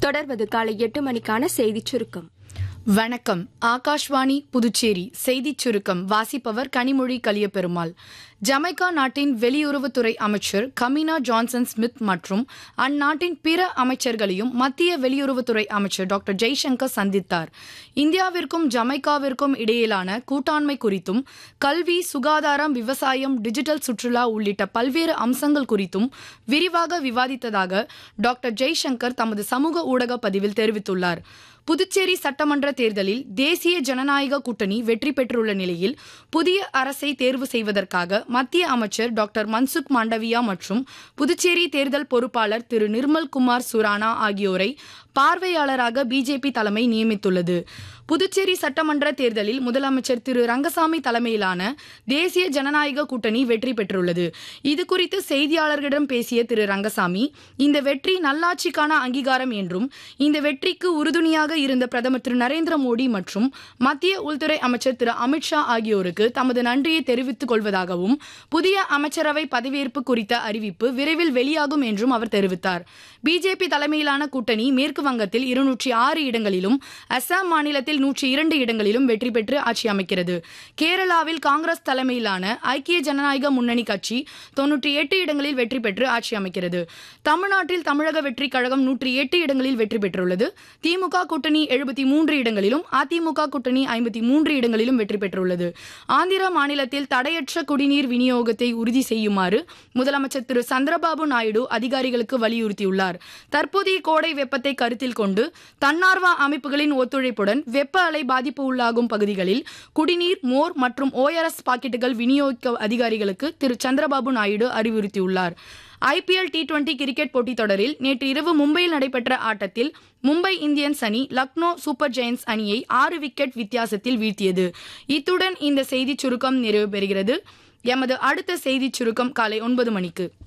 தொடர்வது காலை எட்டு மணிக்கான செய்திச் சுருக்கம் வணக்கம் ஆகாஷ்வாணி புதுச்சேரி செய்திச் சுருக்கம் வாசிப்பவர் கனிமொழி கலியபெருமாள் ஜமைக்கா நாட்டின் வெளியுறவுத்துறை அமைச்சர் கமினா ஜான்சன் ஸ்மித் மற்றும் அந்நாட்டின் பிற அமைச்சர்களையும் மத்திய வெளியுறவுத்துறை அமைச்சர் டாக்டர் ஜெய்சங்கர் சந்தித்தார் இந்தியாவிற்கும் ஜமைக்காவிற்கும் இடையிலான கூட்டாண்மை குறித்தும் கல்வி சுகாதாரம் விவசாயம் டிஜிட்டல் சுற்றுலா உள்ளிட்ட பல்வேறு அம்சங்கள் குறித்தும் விரிவாக விவாதித்ததாக டாக்டர் ஜெய்சங்கர் தமது சமூக ஊடக பதிவில் தெரிவித்துள்ளார் புதுச்சேரி சட்டமன்ற தேர்தலில் தேசிய ஜனநாயக கூட்டணி வெற்றி பெற்றுள்ள நிலையில் புதிய அரசை தேர்வு செய்வதற்காக மத்திய அமைச்சர் டாக்டர் மன்சுக் மாண்டவியா மற்றும் புதுச்சேரி தேர்தல் பொறுப்பாளர் திரு நிர்மல் குமார் சுரானா ஆகியோரை பார்வையாளராக பிஜேபி தலைமை நியமித்துள்ளது புதுச்சேரி சட்டமன்ற தேர்தலில் முதலமைச்சர் திரு ரங்கசாமி தலைமையிலான தேசிய ஜனநாயக கூட்டணி வெற்றி பெற்றுள்ளது இதுகுறித்து செய்தியாளர்களிடம் பேசிய திரு ரங்கசாமி இந்த வெற்றி நல்லாட்சிக்கான அங்கீகாரம் என்றும் இந்த வெற்றிக்கு உறுதுணையாக இருந்த பிரதமர் திரு நரேந்திர மோடி மற்றும் மத்திய உள்துறை அமைச்சர் திரு அமித்ஷா ஆகியோருக்கு தமது நன்றியை தெரிவித்துக் கொள்வதாகவும் புதிய அமைச்சரவை பதவியேற்பு குறித்த அறிவிப்பு விரைவில் வெளியாகும் என்றும் அவர் தெரிவித்தார் பிஜேபி தலைமையிலான கூட்டணி மேற்கு வங்கத்தில் இருநூற்றி ஆறு இடங்களிலும் அசாம் மாநிலத்தில் நூற்றி இரண்டு இடங்களிலும் வெற்றி பெற்று ஆட்சி அமைக்கிறது கேரளாவில் காங்கிரஸ் தலைமையிலான ஐக்கிய ஜனநாயக முன்னணி கட்சி தொன்னூற்றி எட்டு இடங்களில் வெற்றி பெற்று ஆட்சி அமைக்கிறது தமிழ்நாட்டில் தமிழக வெற்றி கழகம் நூற்றி எட்டு இடங்களில் வெற்றி பெற்றுள்ளது திமுக கூட்டணி எழுபத்தி மூன்று இடங்களிலும் அதிமுக கூட்டணி ஐம்பத்தி மூன்று இடங்களிலும் வெற்றி பெற்றுள்ளது ஆந்திர மாநிலத்தில் தடையற்ற குடிநீர் விநியோகத்தை உறுதி செய்யுமாறு முதலமைச்சர் திரு சந்திரபாபு நாயுடு அதிகாரிகளுக்கு வலியுறுத்தியுள்ளார் தற்போதைய கோடை வெப்பத்தை கருத்தில் கொண்டு தன்னார்வ அமைப்புகளின் ஒத்துழைப்புடன் வெப்ப அலை பாதிப்பு உள்ளாகும் பகுதிகளில் குடிநீர் மோர் மற்றும் ஓஆர்எஸ் பாக்கெட்டுகள் விநியோகிக்க அதிகாரிகளுக்கு திரு சந்திரபாபு நாயுடு அறிவுறுத்தியுள்ளார் ஐபிஎல் டி டுவெண்டி கிரிக்கெட் போட்டித் தொடரில் நேற்று இரவு மும்பையில் நடைபெற்ற ஆட்டத்தில் மும்பை இந்தியன்ஸ் அணி லக்னோ சூப்பர் ஜெயின்ஸ் அணியை ஆறு விக்கெட் வித்தியாசத்தில் வீழ்த்தியது இத்துடன் இந்த செய்திச் சுருக்கம் நிறைவு பெறுகிறது எமது அடுத்த செய்திச் சுருக்கம் காலை ஒன்பது மணிக்கு